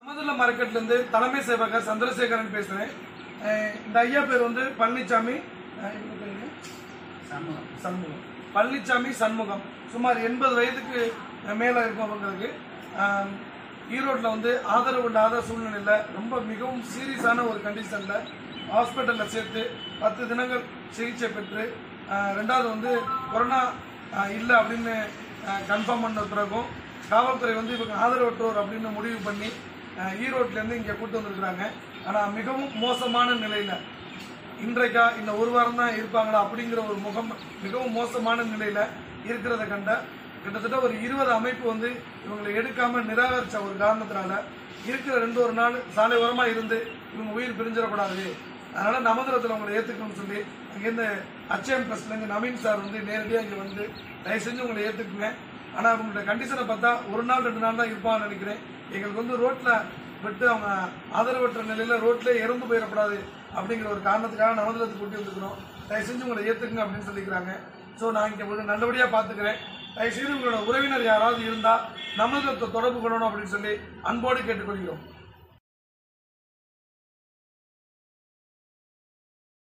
சமதுல்ல மார்க்கெட்ல இருந்து தலைமை சேவகர் சந்திரசேகரன் பேசுறேன் அஹ் இந்த ஐயா பேர் வந்து பழனிசாமி அஹ் இவங்க பேர் என்ன? சண்முகம் பழனிசாமி சண்முகம் சுமார் எண்பது வயதுக்கு மேல இருக்கும் அவங்களுக்கு ஆம், ஈரோட்ல வந்து ஆதரவு இல்லாத சூழ்நிலையில ரொம்ப மிகவும் சீரியஸான ஒரு கண்டிஷன்ல ஹாஸ்பிட்டல்ல சேர்த்து பத்து தினங்கள் சிகிச்சை பெற்று ஆ, ரெண்டாவது வந்து கொரோனா ஆ, இல்லை அப்படின்னு கன்ஃபார்ம் பண்ண பிறகும் காவல்துறை வந்து இவங்க ஆதரவற்றோர் அப்படின்னு முடிவு பண்ணி ஆ, ஈரோட்ல இருந்து இங்க கூட்டு வந்திருக்கிறாங்க ஆனா மிகவும் மோசமான நிலையில இன்றைக்கா இந்த ஒரு வாரம் தான் இருப்பாங்களா அப்படிங்கிற ஒரு முகம் மிகவும் மோசமான நிலையில இருக்கிறத கண்ட கிட்டத்தட்ட ஒரு இருபது அமைப்பு வந்து இவங்களை எடுக்காம நிராகரிச்ச ஒரு காரணத்தினால இருக்கிற ரெண்டு ஒரு நாள் சாலை ஓரமா இருந்து இவங்க உயிர் பிரிஞ்சிடக்கூடாது அதனால நமதரத்தில் உங்களை ஏத்துக்கணும்னு சொல்லி அங்கேருந்து அச்சயம் பிரஸ்ல இருந்து நவீன் சார் வந்து நேரடியாக இங்க வந்து தயவு செஞ்சு உங்களை ஏத்துக்குங்க ஆனா அவங்களோட கண்டிஷனை பார்த்தா ஒரு நாள் ரெண்டு நாள் தான் இருப்பான்னு நினைக்கிறேன் எங்களுக்கு வந்து ரோட்ல விட்டு அவங்க ஆதரவற்ற நிலையில ரோட்ல இறந்து போயிடக்கூடாது அப்படிங்கிற ஒரு காரணத்துக்காக நவதளத்துக்கு கூட்டி வந்துக்கிறோம் தயவு செஞ்சு உங்களை ஏத்துக்குங்க அப்படின்னு சொல்லிக்கிறாங்க ஸோ நான் இங்க ஒரு நல்லபடியா பாத்துக்கிறேன் தயவு செய்து உங்களோட உறவினர் யாராவது இருந்தா நமதளத்தை தொடர்பு கொள்ளணும் அப்படின்னு சொல்லி அன்போடு கேட்டுக்கொள்கிறோம்